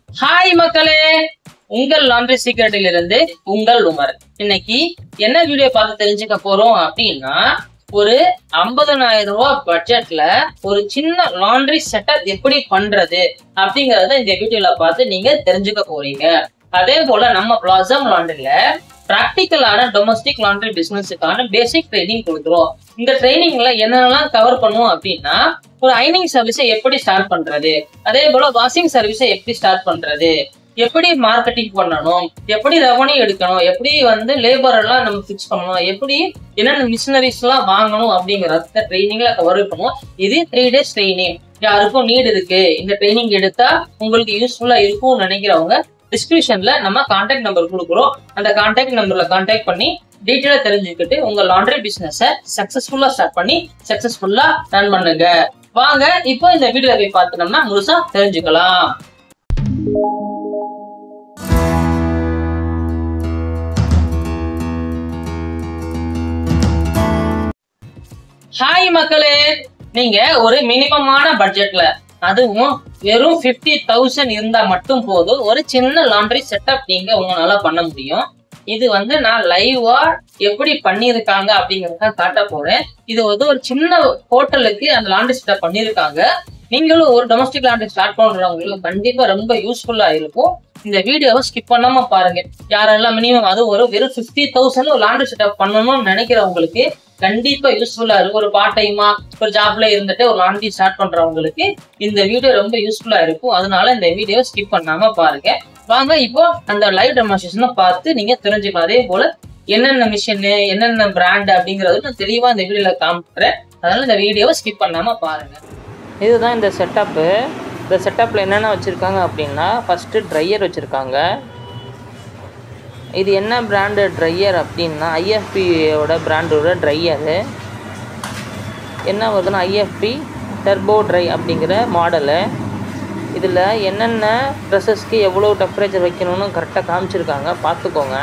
hi மக்களே உங்கள் laundry சீக்ரெட்டில் இருந்து உங்கள் உமர் இன்னைக்கு என்ன வீடியோ பார்த்து தெரிஞ்சுக்க போறோம் அப்படின்னா ஒரு 50000 ரூபாய் பட்ஜெட்ல ஒரு சின்ன லாண்ட்ரி செட்டப் எப்படி பண்றது அப்படிங்கறத இந்த வீடியோல பார்த்து நீங்க தெரிஞ்சுக்க போறீங்க அதே போல நம்ம பிளாசம் லாண்ட்ரில ப்ராக்டிக்கலான டொமஸ்டிக் லாண்ட்ரி பிசினஸுக்கான பேசிக் ட்ரைனிங் கொடுக்குறோம் இந்த ட்ரைனிங்ல என்னென்னலாம் கவர் பண்ணுவோம் அப்படின்னா ஒரு ஐனிங் சர்வீஸை எப்படி ஸ்டார்ட் பண்றது அதே போல வாஷிங் சர்வீஸை எப்படி ஸ்டார்ட் பண்றது எப்படி மார்க்கெட்டிங் பண்ணணும் எப்படி ரெவன்யூ எடுக்கணும் எப்படி வந்து லேபர் எல்லாம் நம்ம ஃபிக்ஸ் பண்ணணும் எப்படி என்னென்ன மிஷினரிஸ் எல்லாம் வாங்கணும் அப்படிங்கறத ட்ரைனிங்ல கவர் பண்ணுவோம் இது த்ரீ டேஸ் ட்ரைனிங் யாருக்கும் நீட் இருக்கு இந்த ட்ரைனிங் எடுத்தா உங்களுக்கு யூஸ்ஃபுல்லா இருக்கும்னு நினைக்கிறவங்க டிஸ்கிரிப்ஷன்ல நம்ம கான்டாக்ட் நம்பர் கொடுக்குறோம் அந்த கான்டாக்ட் நம்பர்ல கான்டாக்ட் பண்ணி டீட்டெயிலா தெரிஞ்சுக்கிட்டு உங்க லாண்ட்ரி பிசினஸ சக்சஸ்ஃபுல்லா ஸ்டார்ட் பண்ணி சக்சஸ்ஃபுல்லா ரன் பண்ணுங்க வாங்க இப்போ இந்த வீடியோ போய் பார்த்தோம்னா முழுசா தெரிஞ்சுக்கலாம் ஹாய் மக்களே நீங்க ஒரு மினிமமான பட்ஜெட்ல அதுவும் வெறும் 50000 தௌசண்ட் இருந்தா மட்டும் போதும் ஒரு சின்ன லாண்ட்ரி செட்டப் நீங்க உங்களால பண்ண முடியும் இது வந்து நான் லைவா எப்படி பண்ணியிருக்காங்க அப்படிங்கறத காட்ட போறேன் இது வந்து ஒரு சின்ன ஹோட்டலுக்கு அந்த லாண்ட்ரி செட்டப் பண்ணியிருக்காங்க நீங்களும் ஒரு டொமஸ்டிக் லாண்ட்ரி ஸ்டார்ட் பண்றவங்களுக்கு கண்டிப்பா ரொம்ப யூஸ்ஃபுல்லா இருக்கும் இந்த வீடியோவை ஸ்கிப் பண்ணாம பாருங்க யாரெல்லாம் மினிமம் அது ஒரு வெறும் ஃபிஃப்டி தௌசண்ட் ஒரு லாண்ட்ரி செட்டப் பண்ணணும்னு நினைக்கிறவங்களுக்கு கண்டிப்பா யூஸ்ஃபுல்லா இருக்கும் ஒரு பார்ட் டைமா ஒரு ஜாப்ல இருந்துட்டு ஒரு லாண்ட்ரி ஸ்டார்ட் பண்றவங்களுக்கு இந்த வீடியோ ரொம்ப யூஸ்ஃபுல்லா இருக்கும் அதனால இந்த வீடியோ ஸ்கிப் பண்ணாம பாருங்க வாங்க இப்போ அந்த லைவ் டெமான்ஸ்ட்ரேஷனை பார்த்து நீங்க தெரிஞ்சுக்கலாம் அதே போல என்னென்ன மிஷின் என்னென்ன பிராண்ட் அப்படிங்கறது நான் தெளிவா இந்த வீடியோல காமிக்கிறேன் அதனால இந்த வீடியோவை ஸ்கிப் பண்ணாம பாருங்க இதுதான் இந்த செட்டப்பு இந்த செட்டப்பில் என்னென்ன வச்சுருக்காங்க அப்படின்னா ஃபஸ்ட்டு ட்ரையர் வச்சுருக்காங்க இது என்ன பிராண்டு ட்ரையர் அப்படின்னா ஐஎஃபியோட பிராண்டோட ட்ரையரு என்ன வருதுன்னா ஐஎஃப்பி டர்போ ட்ரை அப்படிங்கிற மாடலு இதில் என்னென்ன ட்ரெஸ்ஸஸ்க்கு எவ்வளோ டெம்பரேச்சர் வைக்கணும்னு கரெக்டாக காமிச்சிருக்காங்க பார்த்துக்கோங்க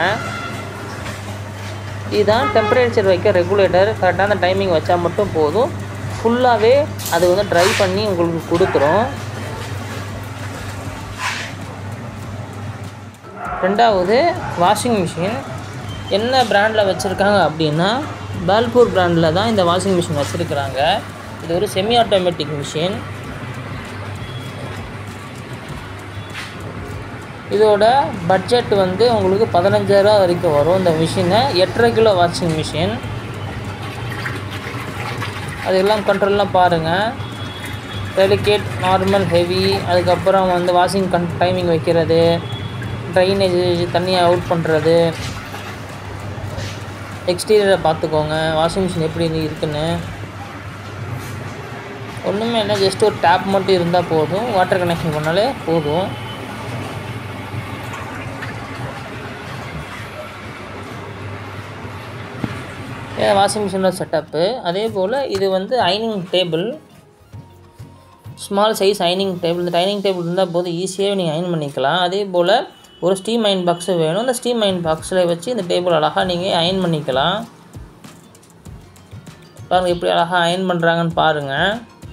இதுதான் டெம்பரேச்சர் வைக்க ரெகுலேட்டர் கரெக்டாக அந்த டைமிங் வச்சா மட்டும் போதும் ஃபுல்லாகவே அது வந்து ட்ரை பண்ணி உங்களுக்கு கொடுத்துரும் ரெண்டாவது வாஷிங் மிஷின் என்ன பிராண்டில் வச்சுருக்காங்க அப்படின்னா பால்பூர் பிராண்டில் தான் இந்த வாஷிங் மிஷின் வச்சுருக்குறாங்க இது ஒரு செமி ஆட்டோமேட்டிக் மிஷின் இதோட பட்ஜெட் வந்து உங்களுக்கு பதினஞ்சாயிரரூவா வரைக்கும் வரும் இந்த மிஷினை எட்டரை கிலோ வாஷிங் மிஷின் அதெல்லாம் கண்ட்ரோல்லாம் பாருங்கள் டெலிகேட் நார்மல் ஹெவி அதுக்கப்புறம் வந்து வாஷிங் கன் டைமிங் வைக்கிறது ட்ரைனேஜ் தண்ணியை அவுட் பண்ணுறது எக்ஸ்டீரியரை பார்த்துக்கோங்க வாஷிங் மிஷின் எப்படி இருக்குன்னு ஒன்றுமே இல்லை ஜஸ்ட் ஒரு டேப் மட்டும் இருந்தால் போதும் வாட்டர் கனெக்ஷன் பண்ணாலே போதும் வாஷிங் மிஷினோட செட்டப்பு அதே போல் இது வந்து ஐனிங் டேபிள் ஸ்மால் சைஸ் ஐனிங் டேபிள் இந்த டைனிங் டேபிள் இருந்தால் போதும் ஈஸியாகவே நீங்கள் அயன் பண்ணிக்கலாம் அதே போல் ஒரு ஸ்டீம் அயன் பாக்ஸு வேணும் இந்த ஸ்டீம் அயன் பாக்ஸில் வச்சு இந்த டேபிள் அழகாக நீங்கள் அயன் பண்ணிக்கலாம் பாருங்கள் எப்படி அழகாக அயன் பண்ணுறாங்கன்னு பாருங்கள்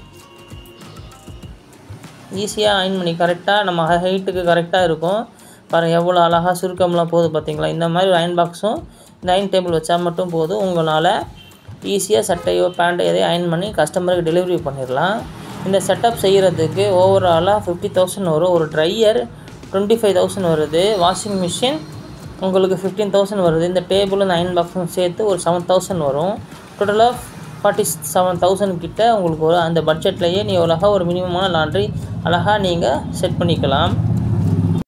ஈஸியாக அயன் பண்ணி கரெக்டாக நம்ம ஹைட்டுக்கு கரெக்டாக இருக்கும் பாருங்கள் எவ்வளோ அழகாக சுருக்கம்லாம் போகுது பார்த்தீங்களா இந்த மாதிரி ஒரு அயன் பாக்ஸும் இந்த அயன் டேபிள் வச்சா மட்டும் போதும் உங்களால் ஈஸியாக சட்டையோ பேண்ட்டோ எதையோ அயன் பண்ணி கஸ்டமருக்கு டெலிவரி பண்ணிடலாம் இந்த செட்டப் செய்கிறதுக்கு ஓவராலாக ஃபிஃப்டி தௌசண்ட் வரும் ஒரு ட்ரையர் டுவெண்ட்டி ஃபைவ் தௌசண்ட் வருது வாஷிங் மிஷின் உங்களுக்கு ஃபிஃப்டீன் தௌசண்ட் வருது இந்த டேபிள் இந்த அயன் பாக்ஸும் சேர்த்து ஒரு செவன் தௌசண்ட் வரும் டோட்டலாக ஃபார்ட்டி செவன் தௌசண்ட் கிட்ட உங்களுக்கு ஒரு அந்த பட்ஜெட்லேயே நீ அழகாக ஒரு மினிமமான லாண்ட்ரி அழகாக நீங்கள் செட் பண்ணிக்கலாம்